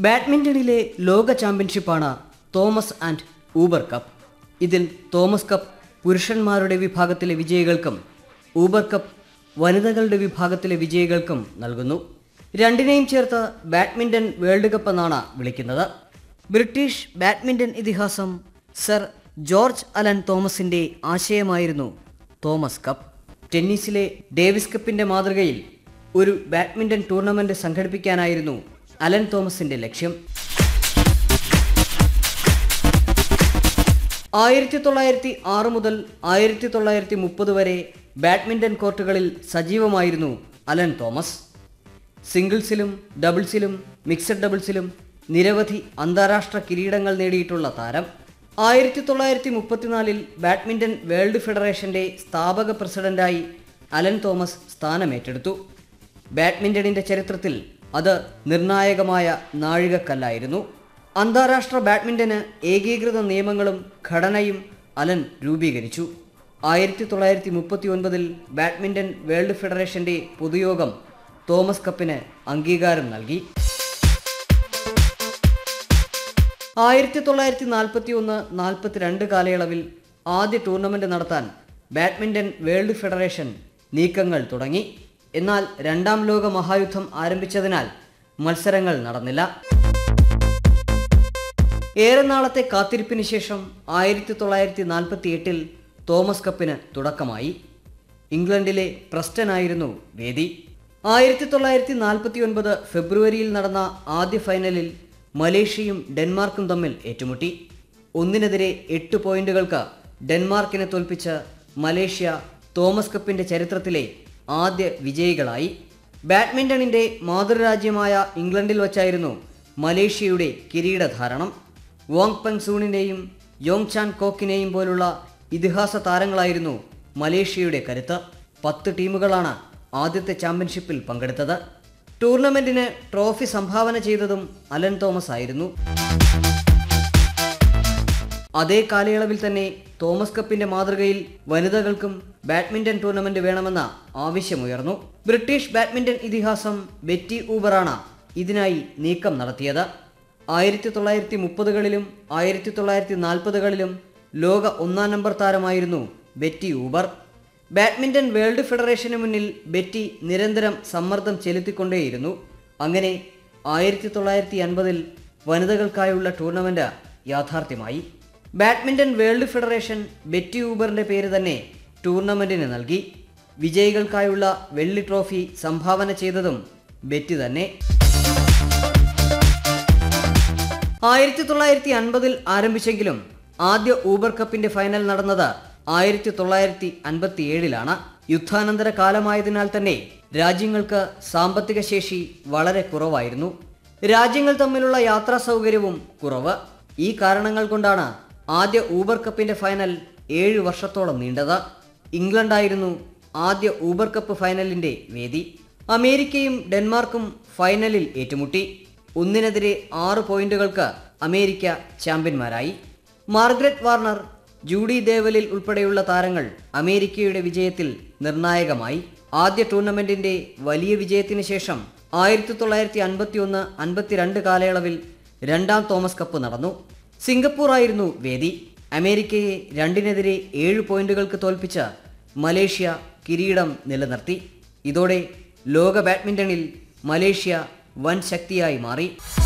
ബാഡ്മിന്റണിലെ ലോക ചാമ്പ്യൻഷിപ്പാണ് Thomas and Uber cup ഇതിൽ തോമസ് കപ്പ് പുരുഷന്മാരുടെ വിഭാഗത്തിലെ വിജയികൾക്കും ഊബർ കപ്പ് വനിതകളുടെ വിഭാഗത്തിലെ വിജയികൾക്കും നൽകുന്നു രണ്ടിനെയും ചേർത്ത് ബാഡ്മിന്റൺ വേൾഡ് കപ്പ് എന്നാണ് വിളിക്കുന്നത് ബ്രിട്ടീഷ് ബാഡ്മിന്റൺ ഇതിഹാസം സർ ജോർജ് അലൻ തോമസിന്റെ ആശയമായിരുന്നു തോമസ് കപ്പ് ടെന്നീസിലെ ഡേവിസ് കപ്പിന്റെ മാതൃകയിൽ ഒരു ബാഡ്മിന്റൺ ടൂർണമെന്റ് സംഘടിപ്പിക്കാനായിരുന്നു അലൻ തോമസിന്റെ ലക്ഷ്യം ആയിരത്തി തൊള്ളായിരത്തി ആറ് മുതൽ ആയിരത്തി തൊള്ളായിരത്തി മുപ്പത് വരെ ബാഡ്മിന്റൺ കോർട്ടുകളിൽ സജീവമായിരുന്നു അലൻ തോമസ് സിംഗിൾസിലും ഡബിൾസിലും മിക്സഡ് ഡബിൾസിലും നിരവധി അന്താരാഷ്ട്ര കിരീടങ്ങൾ നേടിയിട്ടുള്ള താരം ആയിരത്തി തൊള്ളായിരത്തി മുപ്പത്തിനാലിൽ ബാഡ്മിന്റൺ വേൾഡ് ഫെഡറേഷന്റെ സ്ഥാപക പ്രസിഡന്റായി അലൻ തോമസ് സ്ഥാനമേറ്റെടുത്തു ബാഡ്മിന്റണിന്റെ ചരിത്രത്തിൽ അത് നിർണായകമായ നാഴികക്കല്ലായിരുന്നു അന്താരാഷ്ട്ര ബാഡ്മിന്റന് ഏകീകൃത നിയമങ്ങളും ഘടനയും അലൻ രൂപീകരിച്ചു ആയിരത്തി തൊള്ളായിരത്തി മുപ്പത്തി ഒൻപതിൽ ബാഡ്മിന്റൺ വേൾഡ് ഫെഡറേഷന്റെ പൊതുയോഗം തോമസ് കപ്പിന് അംഗീകാരം നൽകി ആയിരത്തി തൊള്ളായിരത്തി നാൽപ്പത്തി ഒന്ന് നാൽപ്പത്തിരണ്ട് കാലയളവിൽ ആദ്യ ടൂർണമെന്റ് നടത്താൻ ബാഡ്മിന്റൺ വേൾഡ് ഫെഡറേഷൻ നീക്കങ്ങൾ തുടങ്ങി എന്നാൽ രണ്ടാം ലോക മഹായുദ്ധം ആരംഭിച്ചതിനാൽ മത്സരങ്ങൾ നടന്നില്ല ഏറെ നാളത്തെ കാത്തിരിപ്പിന് ശേഷം ആയിരത്തി തൊള്ളായിരത്തി നാൽപ്പത്തി എട്ടിൽ തോമസ് കപ്പിന് തുടക്കമായി ഇംഗ്ലണ്ടിലെ പ്രസ്റ്റനായിരുന്നു വേദി ആയിരത്തി തൊള്ളായിരത്തി നാൽപ്പത്തി ഒൻപത് ഫെബ്രുവരിയിൽ നടന്ന ആദ്യ ഫൈനലിൽ മലേഷ്യയും ഡെൻമാർക്കും തമ്മിൽ ഏറ്റുമുട്ടി ഒന്നിനെതിരെ എട്ട് പോയിന്റുകൾക്ക് ഡെൻമാർക്കിനെ തോൽപ്പിച്ച് മലേഷ്യ തോമസ് കപ്പിന്റെ ചരിത്രത്തിലെ ആദ്യ വിജയികളായി ബാഡ്മിന്റണിന്റെ മാതൃരാജ്യമായ ഇംഗ്ലണ്ടിൽ വച്ചായിരുന്നു മലേഷ്യയുടെ കിരീടധാരണം വോങ് പെങ് സൂണിനെയും യോങ് ചാൻ കോക്കിനെയും പോലുള്ള ഇതിഹാസ താരങ്ങളായിരുന്നു മലേഷ്യയുടെ കരുത്ത് പത്ത് ടീമുകളാണ് ആദ്യത്തെ ചാമ്പ്യൻഷിപ്പിൽ പങ്കെടുത്തത് ടൂർണമെന്റിന് ട്രോഫി സംഭാവന ചെയ്തതും അലൻ തോമസ് ആയിരുന്നു അതേ കാലയളവിൽ തന്നെ തോമസ് കപ്പിന്റെ മാതൃകയിൽ വനിതകൾക്കും ബാഡ്മിന്റൺ ടൂർണമെന്റ് വേണമെന്ന ആവശ്യമുയർന്നു ബ്രിട്ടീഷ് ബാഡ്മിന്റൺ ഇതിഹാസം ബെറ്റി ഊബറാണ് ഇതിനായി നീക്കം നടത്തിയത് ആയിരത്തി തൊള്ളായിരത്തി മുപ്പതുകളിലും ആയിരത്തി തൊള്ളായിരത്തി നാൽപ്പതുകളിലും ലോക ഒന്നാം നമ്പർ താരമായിരുന്നു ബെറ്റി ഊബർ ബാഡ്മിന്റൺ വേൾഡ് ഫെഡറേഷന് മുന്നിൽ ബെറ്റി നിരന്തരം സമ്മർദ്ദം ചെലുത്തിക്കൊണ്ടേയിരുന്നു അങ്ങനെ ആയിരത്തി തൊള്ളായിരത്തി അൻപതിൽ വനിതകൾക്കായുള്ള ടൂർണമെന്റ് യാഥാർത്ഥ്യമായി ബാഡ്മിന്റൺ വേൾഡ് ഫെഡറേഷൻ ബെറ്റി ഊബറിന്റെ പേര് തന്നെ ടൂർണമെന്റിന് നൽകി വിജയികൾക്കായുള്ള വെള്ളി ട്രോഫി സംഭാവന ചെയ്തതും ബെറ്റി തന്നെ ആയിരത്തി തൊള്ളായിരത്തി അൻപതിൽ ആരംഭിച്ചെങ്കിലും ആദ്യ ഊബർ കപ്പിന്റെ ഫൈനൽ നടന്നത് ആയിരത്തി തൊള്ളായിരത്തി അൻപത്തി ഏഴിലാണ് യുദ്ധാനന്തര കാലമായതിനാൽ തന്നെ രാജ്യങ്ങൾക്ക് സാമ്പത്തിക ശേഷി വളരെ കുറവായിരുന്നു രാജ്യങ്ങൾ തമ്മിലുള്ള യാത്രാ സൗകര്യവും കുറവ് ഈ കാരണങ്ങൾ കൊണ്ടാണ് ആദ്യ ഊബർ കപ്പിന്റെ ഫൈനൽ ഏഴ് വർഷത്തോളം നീണ്ടത് ഇംഗ്ലണ്ടായിരുന്നു ആദ്യ ഊബർ കപ്പ് ഫൈനലിന്റെ വേദി അമേരിക്കയും ഡെൻമാർക്കും ഫൈനലിൽ ഏറ്റുമുട്ടി ഒന്നിനെതിരെ ആറ് പോയിന്റുകൾക്ക് അമേരിക്ക ചാമ്പ്യന്മാരായി മാർഗ്രറ്റ് വാർണർ ജൂഡി ദേവലിൽ ഉൾപ്പെടെയുള്ള താരങ്ങൾ അമേരിക്കയുടെ വിജയത്തിൽ നിർണായകമായി ആദ്യ ടൂർണമെന്റിന്റെ വലിയ വിജയത്തിന് ശേഷം ആയിരത്തി തൊള്ളായിരത്തി അൻപത്തി ഒന്ന് അൻപത്തിരണ്ട് കാലയളവിൽ രണ്ടാം തോമസ് കപ്പ് നടന്നു സിംഗപ്പൂർ ആയിരുന്നു വേദി അമേരിക്കയെ രണ്ടിനെതിരെ ഏഴ് പോയിന്റുകൾക്ക് തോൽപ്പിച്ച മലേഷ്യ കിരീടം നിലനിർത്തി ഇതോടെ ലോക ബാഡ്മിന്റണിൽ മലേഷ്യ വൻ ശക്തിയായി മാറി